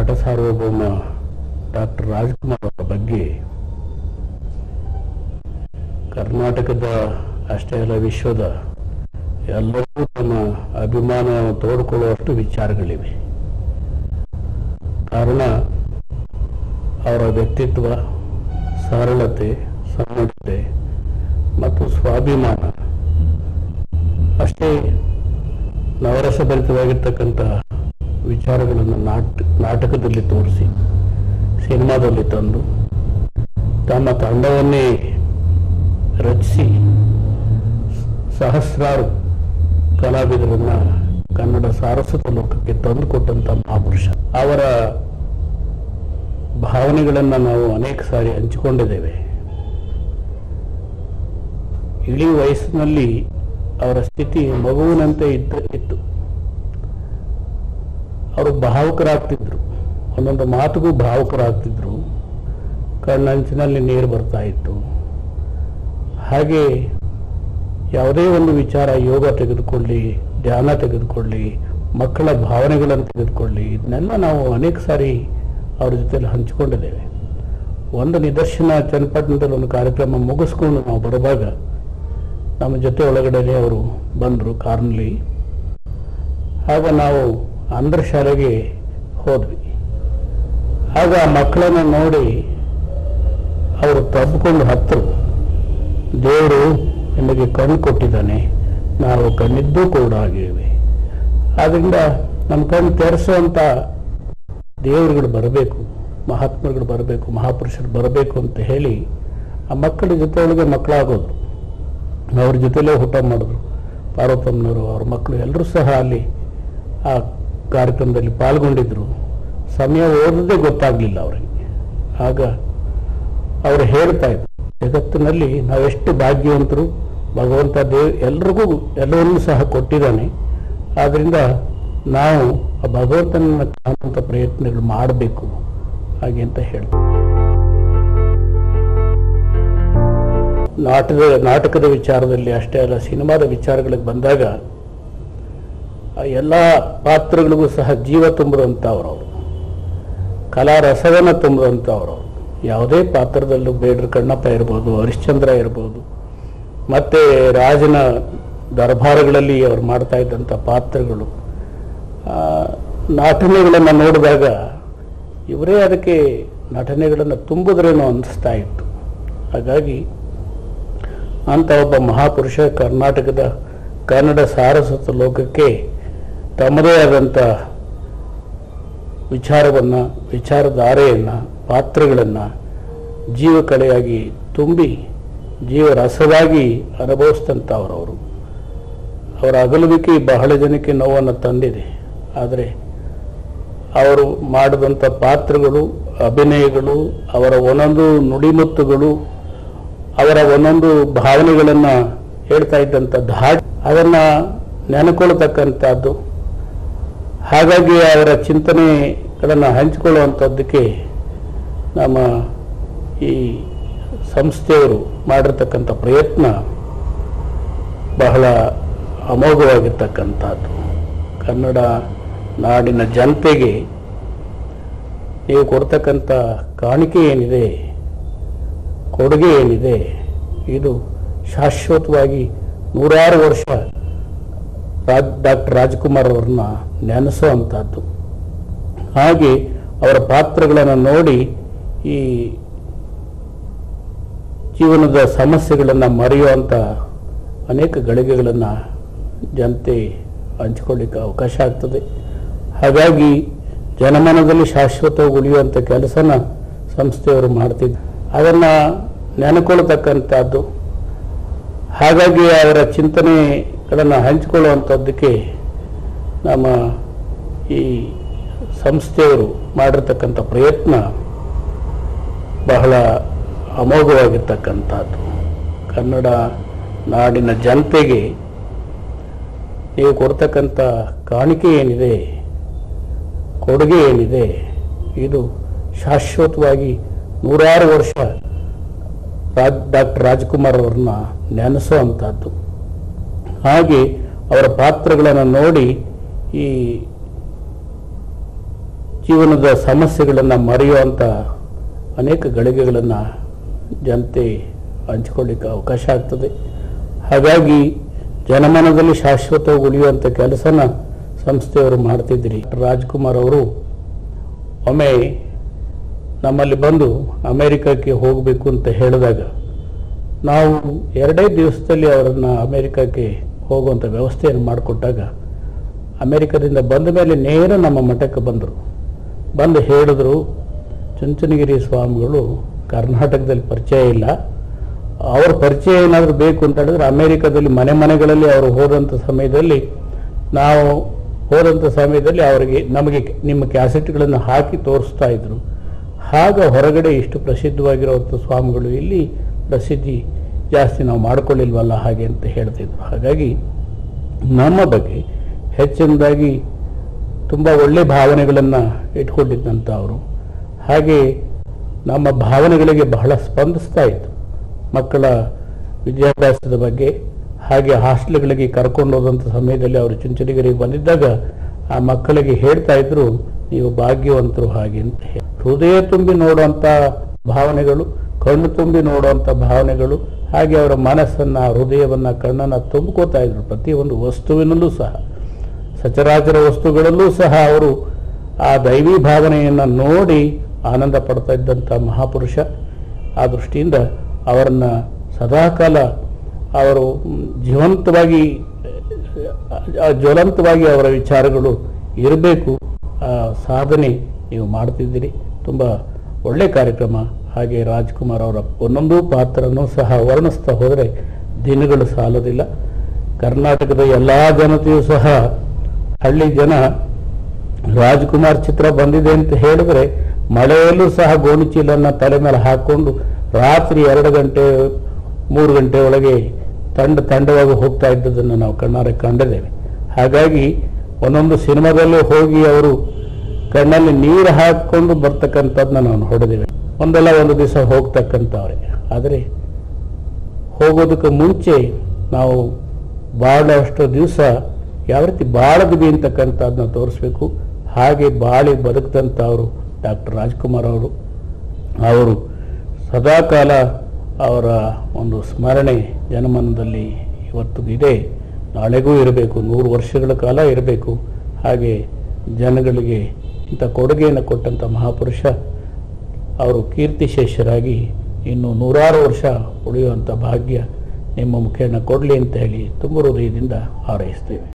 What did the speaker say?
ನಟ ಸಾರ್ವಭೌಮ ಡಾಕ್ಟರ್ ರಾಜ್ಕುಮಾರ್ ಅವರ ಬಗ್ಗೆ ಕರ್ನಾಟಕದ ಅಷ್ಟೇ ಅಲ್ಲ ವಿಶ್ವದ ಎಲ್ಲರೂ ತಮ್ಮ ಅಭಿಮಾನವನ್ನು ತೋಡ್ಕೊಳ್ಳುವಷ್ಟು ವಿಚಾರಗಳಿವೆ ಕಾರಣ ಅವರ ವ್ಯಕ್ತಿತ್ವ ಸರಳತೆ ಸನ್ನಡತೆ ಮತ್ತು ಸ್ವಾಭಿಮಾನ ಅಷ್ಟೇ ನವರಸಭರಿತವಾಗಿರ್ತಕ್ಕಂಥ ವಿಚಾರಗಳನ್ನು ನಾಟ ನಾಟಕದಲ್ಲಿ ತೋರಿಸಿ ಸಿನಿಮಾದಲ್ಲಿ ತಂದು ತಮ್ಮ ತಂಡವನ್ನೇ ರಚಿಸಿ ಸಹಸ್ರಾರು ಕಲಾವಿದರನ್ನ ಕನ್ನಡ ಸಾರಸ್ವತ ಲೋಕಕ್ಕೆ ತಂದುಕೊಟ್ಟಂತ ಮಹಾಪುರುಷ ಅವರ ಭಾವನೆಗಳನ್ನು ನಾವು ಅನೇಕ ಸಾರಿ ಹಂಚಿಕೊಂಡಿದ್ದೇವೆ ಇಳಿ ವಯಸ್ಸಿನಲ್ಲಿ ಅವರ ಸ್ಥಿತಿ ಮಗುವಿನಂತೆ ಇದ್ದ ಇತ್ತು ಅವರು ಭಾವುಕರಾಗ್ತಿದ್ರು ಒಂದೊಂದು ಮಾತಿಗೂ ಭಾವುಕರಾಗ್ತಿದ್ರು ಕಣ್ಣಂಚಿನಲ್ಲಿ ನೀರು ಬರ್ತಾ ಇತ್ತು ಹಾಗೆ ಯಾವುದೇ ಒಂದು ವಿಚಾರ ಯೋಗ ತೆಗೆದುಕೊಳ್ಳಿ ಧ್ಯಾನ ತೆಗೆದುಕೊಳ್ಳಿ ಮಕ್ಕಳ ಭಾವನೆಗಳನ್ನು ತೆಗೆದುಕೊಳ್ಳಿ ಇದನ್ನೆಲ್ಲ ನಾವು ಅನೇಕ ಸಾರಿ ಅವ್ರ ಜೊತೆಲಿ ಹಂಚಿಕೊಂಡಿದ್ದೇವೆ ಒಂದು ನಿದರ್ಶನ ಚನ್ನಪಟ್ಟಣದಲ್ಲಿ ಒಂದು ಕಾರ್ಯಕ್ರಮ ಮುಗಿಸ್ಕೊಂಡು ನಾವು ಬರುವಾಗ ನಮ್ಮ ಜೊತೆ ಒಳಗಡೆನೆ ಅವರು ಬಂದರು ಕಾರ್ನಲ್ಲಿ ಆಗ ನಾವು ಅಂದ್ರ ಶಾಲೆಗೆ ಹೋದ್ವಿ ಆಗ ಆ ಮಕ್ಕಳನ್ನು ನೋಡಿ ಅವರು ತಬ್ಕೊಂಡು ಹತ್ತರು ದೇವರು ನಿಮಗೆ ಕಣ್ಣು ಕೊಟ್ಟಿದ್ದಾನೆ ನಾವು ಕಣ್ಣಿದ್ದೂ ಕೂಡ ಆಗಿವೆ ಆದ್ರಿಂದ ನಮ್ಮ ಕಣ್ಣು ತೆರೆಸುವಂತ ದೇವರುಗಳು ಬರಬೇಕು ಮಹಾತ್ಮರುಗಳು ಬರಬೇಕು ಮಹಾಪುರುಷರು ಬರಬೇಕು ಅಂತ ಹೇಳಿ ಆ ಮಕ್ಕಳ ಜೊತೆ ಒಳಗೆ ಮಕ್ಕಳಾಗೋದು ಅವ್ರ ಜೊತೆಲೇ ಊಟ ಮಾಡಿದ್ರು ಪಾರ್ವತಮ್ಮನವರು ಅವ್ರ ಮಕ್ಕಳು ಎಲ್ಲರೂ ಸಹ ಅಲ್ಲಿ ಆ ಕಾರ್ಯಕ್ರಮದಲ್ಲಿ ಪಾಲ್ಗೊಂಡಿದ್ರು ಸಮಯ ಓದದೇ ಗೊತ್ತಾಗ್ಲಿಲ್ಲ ಅವರಿಗೆ ಆಗ ಅವರು ಹೇಳ್ತಾ ಇದ್ರು ಜಗತ್ತಿನಲ್ಲಿ ನಾವೆಷ್ಟು ಭಾಗ್ಯವಂತರು ಭಗವಂತ ದೇವ್ ಎಲ್ರಿಗೂ ಎಲ್ಲವನ್ನೂ ಸಹ ಕೊಟ್ಟಿದ್ದಾನೆ ಆದ್ರಿಂದ ನಾವು ಆ ಭಗವಂತನನ್ನ ಕಾಣುವಂಥ ಪ್ರಯತ್ನಗಳು ಮಾಡಬೇಕು ಹಾಗೆ ಅಂತ ಹೇಳ್ತಾರೆ ನಾಟದ ನಾಟಕದ ವಿಚಾರದಲ್ಲಿ ಅಷ್ಟೇ ಅಲ್ಲ ಸಿನಿಮಾದ ವಿಚಾರಗಳಿಗೆ ಬಂದಾಗ ಆ ಎಲ್ಲ ಪಾತ್ರಗಳಿಗೂ ಸಹ ಜೀವ ತುಂಬಿದಂಥವ್ರು ಅವರು ಕಲಾ ರಸವನ್ನು ತುಂಬಿದಂಥವ್ರು ಅವರು ಯಾವುದೇ ಪಾತ್ರದಲ್ಲೂ ಬೇಡ್ರ ಕಣ್ಣಪ್ಪ ಇರ್ಬೋದು ಹರಿಶ್ಚಂದ್ರ ಇರ್ಬೋದು ಮತ್ತೆ ರಾಜನ ದರ್ಬಾರಗಳಲ್ಲಿ ಅವರು ಮಾಡ್ತಾ ಇದ್ದಂಥ ಪಾತ್ರಗಳು ಆ, ನಟನೆಗಳನ್ನು ನೋಡಿದಾಗ ಇವರೇ ಅದಕ್ಕೆ ನಟನೆಗಳನ್ನು ತುಂಬುದ್ರೇನೋ ಅನಿಸ್ತಾ ಇತ್ತು ಹಾಗಾಗಿ ಅಂತ ಒಬ್ಬ ಮಹಾಪುರುಷ ಕರ್ನಾಟಕದ ಕನ್ನಡ ಸಾರಸ್ವತ ಲೋಕಕ್ಕೆ ತಮ್ಮದೇ ಆದಂಥ ವಿಚಾರವನ್ನು ವಿಚಾರಧಾರೆಯನ್ನು ಪಾತ್ರಗಳನ್ನು ಜೀವಕಲೆಯಾಗಿ ತುಂಬಿ ಜೀವರಸವಾಗಿ ಅನುಭವಿಸಿದಂಥವ್ರವರು ಅವರ ಅಗಲುವಿಕೆ ಬಹಳ ಜನಕ್ಕೆ ನೋವನ್ನು ತಂದಿದೆ ಆದರೆ ಅವರು ಮಾಡಿದಂಥ ಪಾತ್ರಗಳು ಅಭಿನಯಗಳು ಅವರ ಒಂದೊಂದು ನುಡಿಮುತ್ತುಗಳು ಅವರ ಒಂದೊಂದು ಭಾವನೆಗಳನ್ನು ಹೇಳ್ತಾ ಇದ್ದಂಥ ಧಾಟ್ ಅದನ್ನು ನೆನಕೊಳ್ತಕ್ಕಂಥದ್ದು ಹಾಗಾಗಿ ಅವರ ಚಿಂತನೆಗಳನ್ನು ಹಂಚಿಕೊಳ್ಳುವಂಥದ್ದಕ್ಕೆ ನಮ್ಮ ಈ ಸಂಸ್ಥೆಯವರು ಮಾಡಿರ್ತಕ್ಕಂಥ ಪ್ರಯತ್ನ ಬಹಳ ಅಮೋಘವಾಗಿರ್ತಕ್ಕಂಥದ್ದು ಕನ್ನಡ ನಾಡಿನ ಜನತೆಗೆ ನೀವು ಕೊಡ್ತಕ್ಕಂಥ ಕಾಣಿಕೆ ಏನಿದೆ ಕೊಡುಗೆ ಏನಿದೆ ಇದು ಶಾಶ್ವತವಾಗಿ ನೂರಾರು ವರ್ಷ ರಾಜ್ ಡಾಕ್ಟರ್ ರಾಜ್ಕುಮಾರ್ ಅವ್ರನ್ನ ನೆನೆಸುವಂಥದ್ದು ಹಾಗೆ ಅವರ ಪಾತ್ರಗಳನ್ನು ನೋಡಿ ಈ ಜೀವನದ ಸಮಸ್ಯೆಗಳನ್ನು ಮರೆಯುವಂಥ ಅನೇಕ ಗಳಿಗೆಗಳನ್ನು ಜನತೆ ಹಂಚಿಕೊಳ್ಳಿಕ್ಕೆ ಅವಕಾಶ ಆಗ್ತದೆ ಹಾಗಾಗಿ ಜನಮನದಲ್ಲಿ ಶಾಶ್ವತವಾಗಿ ಉಳಿಯುವಂಥ ಕೆಲಸನ ಸಂಸ್ಥೆಯವರು ಮಾಡ್ತಿದ್ದು ಅದನ್ನು ನೆನಕೊಳ್ತಕ್ಕಂಥದ್ದು ಹಾಗಾಗಿ ಅವರ ಚಿಂತನೆಗಳನ್ನು ಹಂಚಿಕೊಳ್ಳುವಂಥದ್ದಕ್ಕೆ ನಮ್ಮ ಈ ಸಂಸ್ಥೆಯವರು ಮಾಡಿರ್ತಕ್ಕಂಥ ಪ್ರಯತ್ನ ಬಹಳ ಅಮೋಘವಾಗಿರ್ತಕ್ಕಂಥದ್ದು ಕನ್ನಡ ನಾಡಿನ ಜನತೆಗೆ ನೀವು ಕೊಡ್ತಕ್ಕಂಥ ಕಾಣಿಕೆ ಏನಿದೆ ಕೊಡುಗೆ ಏನಿದೆ ಇದು ಶಾಶ್ವತವಾಗಿ ನೂರಾರು ವರ್ಷ ರಾಜ್ ಡಾಕ್ಟರ್ ರಾಜ್ಕುಮಾರ್ ಅವ್ರನ್ನ ನೆನೆಸುವಂಥದ್ದು ಹಾಗೆ ಅವರ ಪಾತ್ರಗಳನ್ನು ನೋಡಿ ಈ ಜೀವನದ ಸಮಸ್ಯೆಗಳನ್ನು ಮರೆಯುವಂಥ ಅನೇಕ ಗಳಿಗೆಗಳನ್ನು ಜನತೆ ಹಂಚಿಕೊಳ್ಳಿಕ್ಕೆ ಅವಕಾಶ ಆಗ್ತದೆ ಹಾಗಾಗಿ ಜನಮನದಲ್ಲಿ ಶಾಶ್ವತವಾಗಿ ಉಳಿಯುವಂಥ ಕೆಲಸನ ಸಂಸ್ಥೆಯವರು ಮಾಡ್ತಿದ್ರಿ ರಾಜ್ಕುಮಾರ್ ಅವರು ಒಮ್ಮೆ ನಮ್ಮಲ್ಲಿ ಬಂದು ಅಮೇರಿಕಕ್ಕೆ ಹೋಗಬೇಕು ಅಂತ ಹೇಳಿದಾಗ ನಾವು ಎರಡೇ ದಿವಸದಲ್ಲಿ ಅವರನ್ನು ಅಮೇರಿಕಕ್ಕೆ ಹೋಗುವಂಥ ವ್ಯವಸ್ಥೆಯನ್ನು ಮಾಡಿಕೊಟ್ಟಾಗ ಅಮೇರಿಕದಿಂದ ಬಂದ ಮೇಲೆ ನೇರ ನಮ್ಮ ಮಠಕ್ಕೆ ಬಂದರು ಬಂದು ಹೇಳಿದ್ರು ಚುಂಚನಗಿರಿ ಸ್ವಾಮಿಗಳು ಕರ್ನಾಟಕದಲ್ಲಿ ಪರಿಚಯ ಇಲ್ಲ ಅವ್ರ ಪರಿಚಯ ಏನಾದರೂ ಬೇಕು ಅಂತ ಹೇಳಿದ್ರೆ ಅಮೇರಿಕದಲ್ಲಿ ಮನೆ ಮನೆಗಳಲ್ಲಿ ಅವರು ಹೋದಂಥ ಸಮಯದಲ್ಲಿ ನಾವು ಹೋದಂಥ ಸಮಯದಲ್ಲಿ ಅವರಿಗೆ ನಮಗೆ ನಿಮ್ಮ ಕ್ಯಾಸೆಟ್ಗಳನ್ನು ಹಾಕಿ ತೋರಿಸ್ತಾ ಇದ್ರು ಆಗ ಹೊರಗಡೆ ಇಷ್ಟು ಪ್ರಸಿದ್ಧವಾಗಿರುವಂಥ ಸ್ವಾಮಿಗಳು ಇಲ್ಲಿ ಪ್ರಸಿದ್ಧಿ ಜಾಸ್ತಿ ನಾವು ಮಾಡ್ಕೊಳ್ಳಿಲ್ವಲ್ಲ ಹಾಗೆ ಅಂತ ಹೇಳ್ತಿದ್ರು ಹಾಗಾಗಿ ನಮ್ಮ ಬಗ್ಗೆ ಹೆಚ್ಚಿನದಾಗಿ ತುಂಬ ಒಳ್ಳೆ ಭಾವನೆಗಳನ್ನು ಇಟ್ಕೊಂಡಿದ್ದಂಥ ಅವರು ಹಾಗೆ ನಮ್ಮ ಭಾವನೆಗಳಿಗೆ ಬಹಳ ಸ್ಪಂದಿಸ್ತಾ ಇತ್ತು ಮಕ್ಕಳ ವಿದ್ಯಾಭ್ಯಾಸದ ಬಗ್ಗೆ ಹಾಗೆ ಹಾಸ್ಟೆಲ್ಗಳಿಗೆ ಕರ್ಕೊಂಡು ಹೋದಂಥ ಸಮಯದಲ್ಲಿ ಅವರು ಚುಂಚನಗಿರಿಗೆ ಬಂದಿದ್ದಾಗ ಆ ಮಕ್ಕಳಿಗೆ ಹೇಳ್ತಾ ಇದ್ರು ನೀವು ಭಾಗ್ಯವಂತರು ಹಾಗೆ ಅಂತ ಹೇಳಿ ಹೃದಯ ತುಂಬಿ ನೋಡುವಂಥ ಭಾವನೆಗಳು ಕಣ್ಣು ತುಂಬಿ ನೋಡುವಂಥ ಭಾವನೆಗಳು ಹಾಗೆ ಅವರ ಮನಸ್ಸನ್ನ ಹೃದಯವನ್ನ ಕಣ್ಣನ್ನ ತುಂಬಿಕೋತಾ ಇದ್ರು ಪ್ರತಿಯೊಂದು ವಸ್ತುವಿನಲ್ಲೂ ಸಹ ಸಚರಾಚರ ವಸ್ತುಗಳಲ್ಲೂ ಸಹ ಅವರು ಆ ದೈವಿ ಭಾವನೆಯನ್ನು ನೋಡಿ ಆನಂದ ಪಡ್ತಾ ಇದ್ದಂಥ ಮಹಾಪುರುಷ ಆ ದೃಷ್ಟಿಯಿಂದ ಅವರನ್ನು ಸದಾಕಾಲ ಅವರು ಮ್, ಜೀವಂತವಾಗಿ ಆ ಜ್ವಲಂತವಾಗಿ ಅವರ ವಿಚಾರಗಳು ಇರಬೇಕು ಆ ಸಾಧನೆ ನೀವು ಮಾಡ್ತಿದ್ದೀರಿ ತುಂಬ ಒಳ್ಳೆ ಕಾರ್ಯಕ್ರಮ ಹಾಗೆ ರಾಜ್ಕುಮಾರ್ ಅವರ ಒಂದೊಂದು ಪಾತ್ರನೂ ಸಹ ವರ್ಣಿಸ್ತಾ ಹೋದರೆ ದಿನಗಳು ಸಾಲೋದಿಲ್ಲ ಕರ್ನಾಟಕದ ಎಲ್ಲ ಜನತೆಯೂ ಸಹ ಹಳ್ಳಿ ಜನ ರಾಜ್ಕುಮಾರ್ ಚಿತ್ರ ಬಂದಿದೆ ಅಂತ ಹೇಳಿದ್ರೆ ಮಳೆಯಲ್ಲೂ ಸಹ ಗೋಣಿಚೀಲನ್ನ ತಲೆ ಮೇಲೆ ಹಾಕೊಂಡು ರಾತ್ರಿ ಎರಡು ಗಂಟೆ ಮೂರು ಗಂಟೆ ಒಳಗೆ ತಂಡ ತಂಡವಾಗಿ ಹೋಗ್ತಾ ಇದ್ದದನ್ನು ನಾವು ಕಣ್ಣಾರೆ ಕಂಡಿದ್ದೇವೆ ಹಾಗಾಗಿ ಒಂದೊಂದು ಸಿನಿಮಾದಲ್ಲೂ ಹೋಗಿ ಅವರು ಕಣ್ಣಲ್ಲಿ ನೀರು ಹಾಕಿಕೊಂಡು ಬರ್ತಕ್ಕಂಥದ್ದನ್ನ ನಾವು ಹೊಡೆದಿವೆ ಒಂದಲ್ಲ ಒಂದು ದಿವಸ ಹೋಗ್ತಕ್ಕಂಥವ್ರೆ ಆದರೆ ಹೋಗೋದಕ್ಕೆ ಮುಂಚೆ ನಾವು ಬಾಳಷ್ಟು ದಿವಸ ಯಾವ ರೀತಿ ಬಾಳದ್ವಿ ಅಂತಕ್ಕಂಥದ್ದನ್ನ ತೋರಿಸ್ಬೇಕು ಹಾಗೆ ಬಾಳಿ ಬದುಕಿದಂಥವರು ಡಾಕ್ಟರ್ ರಾಜ್ಕುಮಾರ್ ಅವರು ಅವರು ಸದಾಕಾಲ ಅವರ ಒಂದು ಸ್ಮರಣೆ ಜನಮನದಲ್ಲಿ ಇವತ್ತು ಇದೆ ನಾಳೆಗೂ ಇರಬೇಕು ನೂರು ವರ್ಷಗಳ ಕಾಲ ಇರಬೇಕು ಹಾಗೆ ಜನಗಳಿಗೆ ಇಂಥ ಕೊಡುಗೆಯನ್ನು ಕೊಟ್ಟಂಥ ಮಹಾಪುರುಷ ಅವರು ಕೀರ್ತಿಶೇಷರಾಗಿ ಇನ್ನು ನೂರಾರು ವರ್ಷ ಉಳಿಯುವಂಥ ಭಾಗ್ಯ ನಿಮ್ಮ ಮುಖೇನ ಕೊಡಲಿ ಅಂತ ಹೇಳಿ ತುಂಬ ಹೃದಯದಿಂದ ಹಾರೈಸ್ತೇವೆ